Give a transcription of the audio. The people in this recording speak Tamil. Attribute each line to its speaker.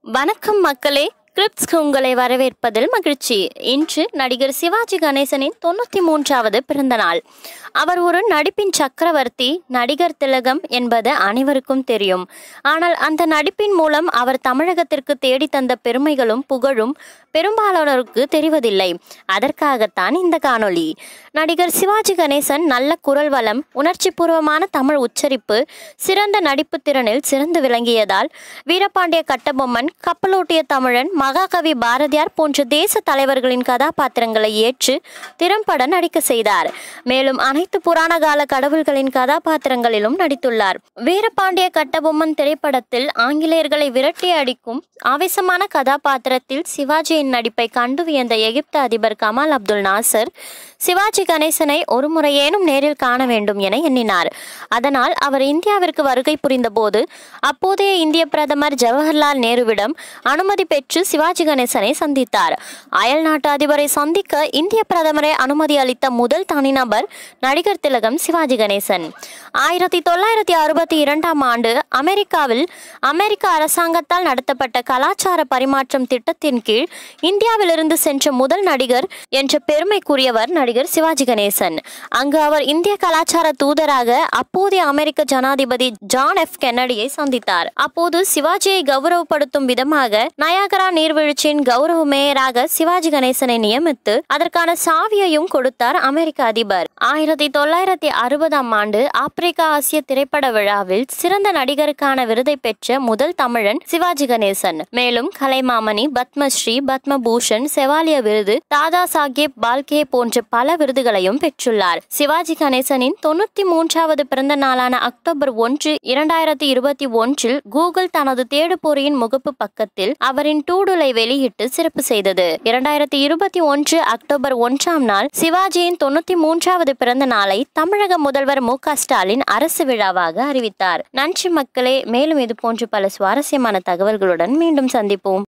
Speaker 1: வணக்கம் மக்களே கிரிப்ஸ்க்கு உங்களை வரவேற்பதில் மகிழ்ச்சி இன்று நடிகர் சிவாஜி கணேசனின் தொண்ணூற்றி மூன்றாவது பிறந்த நாள் அவர் ஒரு நடிப்பின் சக்கரவர்த்தி நடிகர் திலகம் என்பது அனைவருக்கும் தெரியும் ஆனால் அந்த நடிப்பின் மூலம் அவர் தமிழகத்திற்கு தேடி தந்த பெருமைகளும் புகழும் பெரும்பாலானோருக்கு தெரிவதில்லை அதற்காகத்தான் இந்த காணொளி நடிகர் சிவாஜி கணேசன் நல்ல குரல் வளம் உணர்ச்சிபூர்வமான தமிழ் உச்சரிப்பு சிறந்த நடிப்பு திறனில் சிறந்து விளங்கியதால் வீரபாண்டிய கட்டபொம்மன் கப்பலோட்டிய தமிழன் மகாகவி பாரதியார் போன்ற தேச தலைவர்களின் கதாபாத்திரங்களை ஏற்று திறம்பட நடிக்க செய்தார் மேலும் அனைத்து புராண கால கடவுள்களின் கதாபாத்திரங்களிலும் நடித்துள்ளார் வீரபாண்டிய கட்டபொம்மன் திரைப்படத்தில் ஆங்கிலேயர்களை விரட்டி அடிக்கும் ஆவேசமான கதாபாத்திரத்தில் சிவாஜியின் நடிப்பை கண்டு வியந்த எகிப்து அதிபர் கமால் அப்துல் நாசர் சிவாஜி கணேசனை ஒரு முறையேனும் நேரில் காண வேண்டும் என எண்ணினார் அதனால் அவர் இந்தியாவிற்கு வருகை புரிந்தபோது அப்போதைய இந்திய பிரதமர் ஜவஹர்லால் நேருவிடம் அனுமதி பெற்று சிவாஜி கணேசனை சந்தித்தார் அயல் நாட்டு அதிபரை சந்திக்க இந்திய பிரதமரை அனுமதி அளித்த முதல் தனிநபர் நடிகர் திலகம் சிவாஜி கணேசன் ஆயிரத்தி தொள்ளாயிரத்தி அறுபத்தி இரண்டாம் ஆண்டு அமெரிக்காவில் அமெரிக்க அரசாங்கத்தால் நடத்தப்பட்ட கலாச்சார பரிமாற்றம் திட்டத்தின் கீழ் இந்தியாவிலிருந்து சென்ற முதல் நடிகர் என்ற பெருமைக்குரியவர் நடிகர் சிவாஜி கணேசன் அங்கு அவர் இந்திய கலாச்சார தூதராக அப்போதைய அமெரிக்க ஜனாதிபதி ஜான் எஃப் கென்னடியை சந்தித்தார் அப்போது சிவாஜியை கௌரவப்படுத்தும் விதமாக நயாகரா நீர்வீழ்ச்சியின் கௌரவ மேயராக சிவாஜி கணேசனை நியமித்து அதற்கான சாவியையும் கொடுத்தார் அமெரிக்க அதிபர் ஆயிரத்தி தொள்ளாயிரத்தி அறுபதாம் ஆண்டு ஆப்பிரிக்கா ஆசிய திரைப்பட விழாவில் சிறந்த நடிகருக்கான விருதை பெற்ற முதல் தமிழன் சிவாஜி கணேசன் மேலும் கலைமாமணி பத்மஸ்ரீ பத்மபூஷன் செவாலிய விருது தாதா சாஹேப் பால்கே போன்ற பல விருதுகளையும் பெற்றுள்ளார் சிவாஜி கணேசனின் தொண்ணூத்தி மூன்றாவது பிறந்த நாளான அக்டோபர் ஒன்று இரண்டாயிரத்தி இருபத்தி ஒன்றில் கூகுள் தனது தேடுபொறியின் முகப்பு பக்கத்தில் அவரின் டூடுலை வெளியிட்டு சிறப்பு செய்தது இரண்டாயிரத்தி இருபத்தி ஒன்று அக்டோபர் ஒன்றாம் நாள் சிவாஜியின் தொண்ணூத்தி மூன்றாவது பிறந்த நாளை தமிழக முதல்வர் மு க ஸ்டாலின் அரசு விழாவாக அறிவித்தார் நன்றி மக்களே மேலும் இது போன்று பல சுவாரஸ்யமான தகவல்களுடன் மீண்டும் சந்திப்போம்